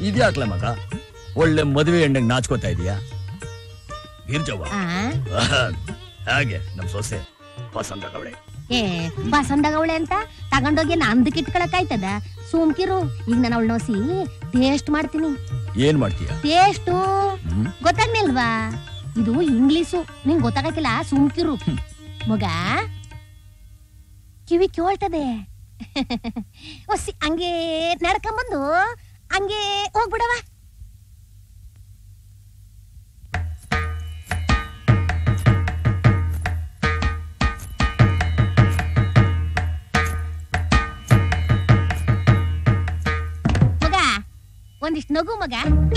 ಇದ್ಯಾಕ್ಲ ಮಗ ಒಳ್ಳೆ ಮದುವೆ ಹೆಣ್ಣಗ್ ನಾಚ್ಕೋತಾ ಇದೀಯಾ ಗಿರ್ಜವ್ವ ಆ ಹಾಗೆ ನಮ್ ಸೊಸೆ ಪಸಂದ ಕವಳೆ ಏ ಬಸಂದಗವಳೆ ಅಂತ ತಗೊಂಡೋಗಿ ನಂದಕ್ಕೆ ಇಟ್ಕೊಳಕಾಯ್ತದ ಸುಮ್ಕಿರು ಈಗ ನಾನು ಅವಳ ನೋಸಿ ಟೇಸ್ಟ್ ಮಾಡ್ತೀನಿ ಏನ್ ಮಾಡ್ತೀಯ ಟೇಸ್ಟು ಹ್ಮ್? ಗೊತ್ತಾಗ್ನಿಲ್ವಾ ಇದು ಇಂಗ್ಲಿಷು ನಿಂಗ್ ಗೊತ್ತಾಗಕ್ಕಿಲ್ಲ ಸುಮ್ಕಿರು ಮಗ ಕಿವಿ ಕೇಳ್ತದೆ ಒಸಿ ಹಂಗೆ ನಡ್ಕೊಂಬಂದು ಹಂಗೆ ಹೋಗ್ಬಿಡವ ಮಗ ಒಂದಿಷ್ಟು ನಗು ಮಗ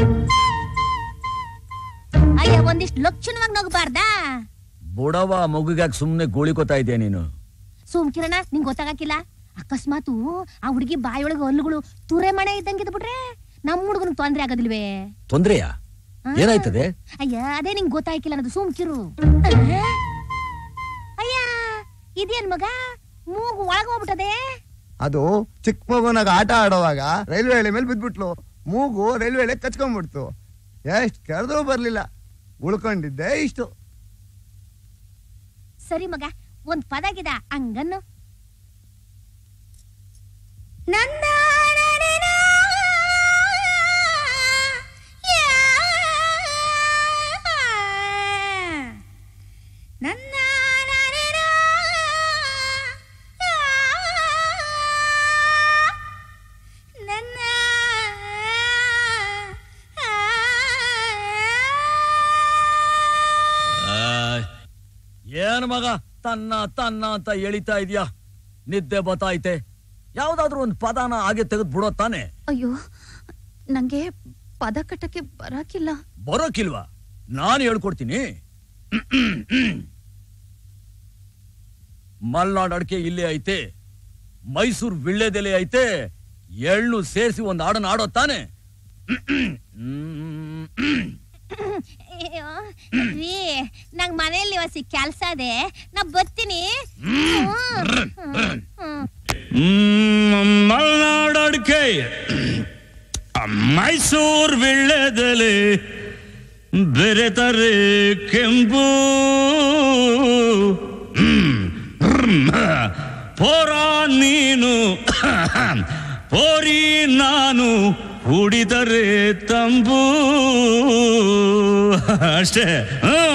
ಅಯ್ಯ ಒಂದಿಷ್ಟು ಲಕ್ಷಣವಾಗಿ ನಗಬಾರ್ದಾ ಬುಡವ ಮಗುಗಾಗ್ ಸುಮ್ನೆ ಗೋಳಿಕೋತಾ ಇದೆಯಾ ನೀನು ಸೋಮಕಿರಣ ನಿಂಗ್ ಗೊತ್ತಾಗಕ್ಕಿಲ್ಲ ಅಕಸ್ಮಾತು ಆ ಹುಡುಗಿ ಬಾಯೊಳಗೆ ಹಲ್ಲುಗಳು ತುರೆ ಮನೆ ಇದ್ದಂಗಿದ್ ಬಿಟ್ರೆ ನಮ್ ಹುಡುಗನಿಗೆ ತೊಂದ್ರೆ ಆಗೋದಿಲ್ವೇ ತೊಂದ್ರೆಯಾ ಆ. ಏನಾಯ್ತದೆ ಅಯ್ಯ ಅದೇ ನಿಂಗ್ ಗೊತ್ತಾಯ್ಕಿಲ್ಲ ಅನ್ನೋದು ಸುಮ್ಕಿರು ಅಯ್ಯ ಇದೇನ್ ಮಗ ಮೂಗು ಒಳಗ್ ಹೋಗ್ಬಿಟ್ಟದೆ ಅದು ಚಿಕ್ಕ ಮಗುನಾಗ ಆಟ ಆಡುವಾಗ ರೈಲ್ವೆ ಎಳೆ ಮೇಲೆ ಬಿದ್ಬಿಟ್ಲು ಮೂಗು ರೈಲ್ವೆ ಎಳೆ ಕಚ್ಕೊಂಡ್ಬಿಡ್ತು ಎಷ್ಟ್ ಕರೆದ್ರೂ ಬರ್ಲಿಲ್ಲ ಉಳ್ಕೊಂಡಿದ್ದೆ ಇಷ್ಟು ಸರಿ ಮಗ ಒಂದ್ ಪದಾಗಿದ ಹಂಗನ್ನು ನಂದ ನನ್ನ ನನ್ನ ಏನ್ ಮಗ ತನ್ನ ತನ್ನ ಅಂತ ಎಳಿತಾ ಇದೀಯಾ ನಿದ್ದೆ ಬತ್ತಾಯ್ತೆ ಯಾವ್ದಾದ್ರು ಒಂದ್ ಪದಾನ ಹಾಗೆ ತೆಗೆದು ಬಿಡೋ ತಾನೆ ಅಯ್ಯೋ ನಂಗೆ ಪದ ಕಟ್ಟಕ್ಕೆ ಬರಾಕಿಲ್ಲ ಬರೋಕಿಲ್ವಾ ನಾನು ಹೇಳ್ಕೊಡ್ತೀನಿ ಮಲ್ನಾಡ್ ಅಡಿಕೆ ಇಲ್ಲೇ ಐತೆ ಮೈಸೂರ್ ವಿಳ್ಳೆದೆಲೆ ಐತೆ ಎಳ್ಳು ಸೇರಿಸಿ ಒಂದ್ ಹಾಡನ್ನ ಆಡೋ ತಾನೆ ಅಯ್ಯೋ, ರೀ ನಂಗ್ ಮನೆಯಲ್ಲಿ ಹೊಸಿ ಕೆಲ್ಸ ಅದೆ ನಾ ಬರ್ತೀನಿ ಹ್ಮ್. ಹ್ಮ್. ಮಲ್ನಾಡ್ ಅಡಿಕೆ ಮೈಸೂರ್ ವಿಳ್ಳೆದೆಲೆ ಬೆರೆತರೆ ಕೆಂಪು ಹ್ಮ್. ಹ್ಮ್. ಪೋರ ನೀನು ಪೋರಿ ನಾನು ಕುಡಿದರೆ ತಂಬು ಅಷ್ಟೇ ಹ್ಮ್